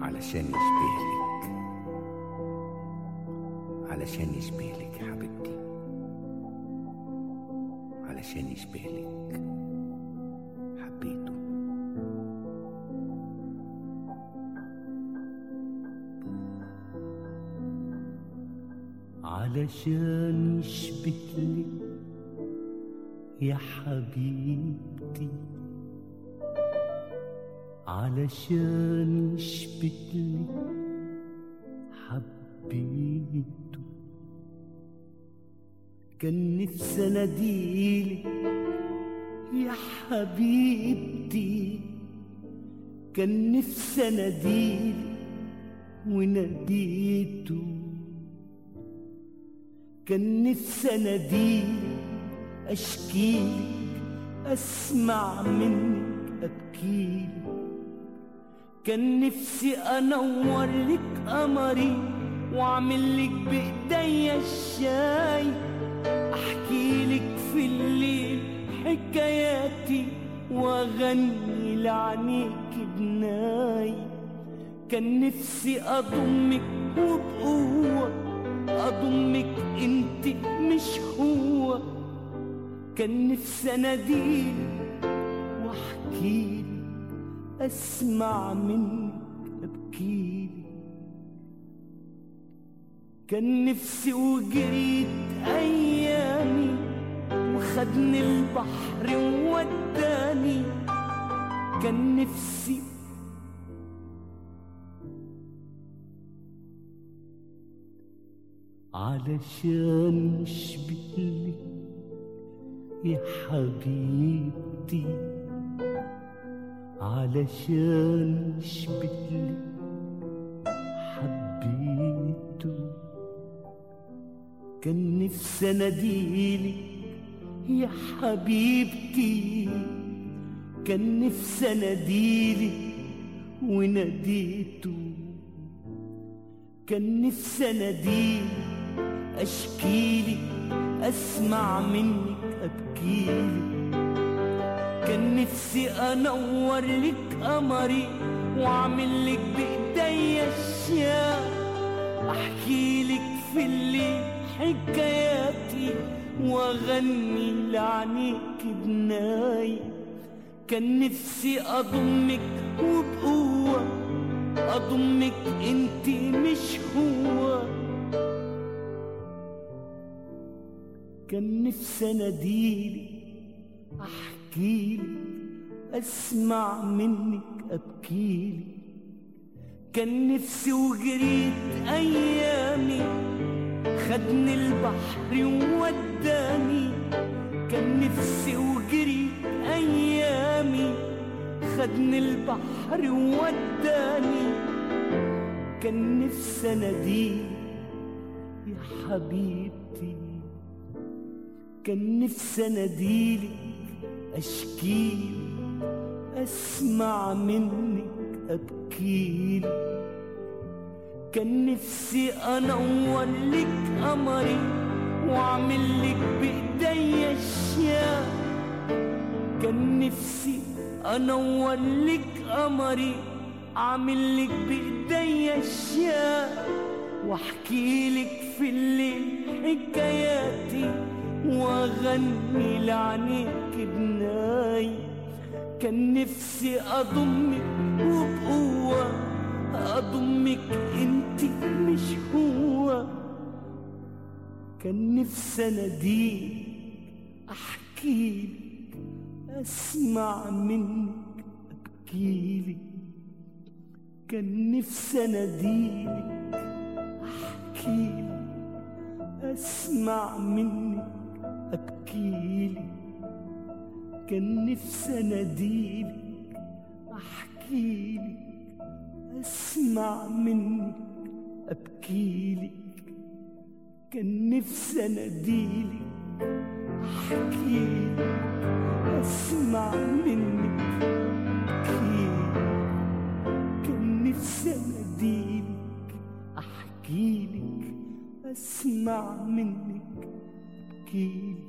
علشان يشبهلك علشان يشبهلك يا حبيبتي علشان يشبهلك حبيته علشان يشبهلك يا حبيبتي علشان يشبهلك حبيته كان نفسي اناديلك يا حبيبتي كان نفسي اناديلك وناديته كان نفسي اناديلك اشكيلك اسمع منك ابكيلك كان نفسي انور لك قمري واعمل لك بايديا الشاي احكي لك في الليل حكاياتي واغني لعنيك بناي كان نفسي اضمك وبقوه اضمك انت مش هو كان نفسي اناديلك واحكيلك اسمع منك ابكيلك كان نفسي وجريت ايامي وخدني البحر ووداني كان نفسي علشان يشبهلك يا حبيبتي علشان يشبهلك حبيته كان نفسي اناديلك يا حبيبتي كان نفسي اناديلك وناديته كان نفسي اناديلك اشكيلك اسمع منك ابكيلك كان نفسي انور لك قمري واعمل لك بايديا اشياء احكي لك في الليل حكاياتي واغني لعنيك بناي كان نفسي اضمك وبقوه اضمك انت مش هو كان نفسي اناديلك احكيلك اسمع منك ابكيلك كان نفسي وجريت ايامي خدني البحر ووداني كان نفسي وجريت ايامي خدني البحر ووداني كان نفسي اناديك يا حبيبتي كان نفسي اناديلك اشكيلك اسمع منك ابكيلك كان نفسي انور لك قمري واعمل لك بايديا اشياء كان نفسي انور لك قمري اعمل لك بايديا اشياء واحكي لك في الليل حكاياتي واغني لعنيك بناي كان نفسي اضمك وبقوه اضمك انت مش هو كان نفسي اناديك احكيلك اسمع منك ابكيلك كان نفسي اناديلك احكيلك اسمع منك ابكيلك كان نفسي اناديلك احكيلك اسمع منك ابكيلك كان نفسي اناديلك احكيلك اسمع منك ابكيلك كان نفسي اناديلك احكيلك اسمع منك ابكيلك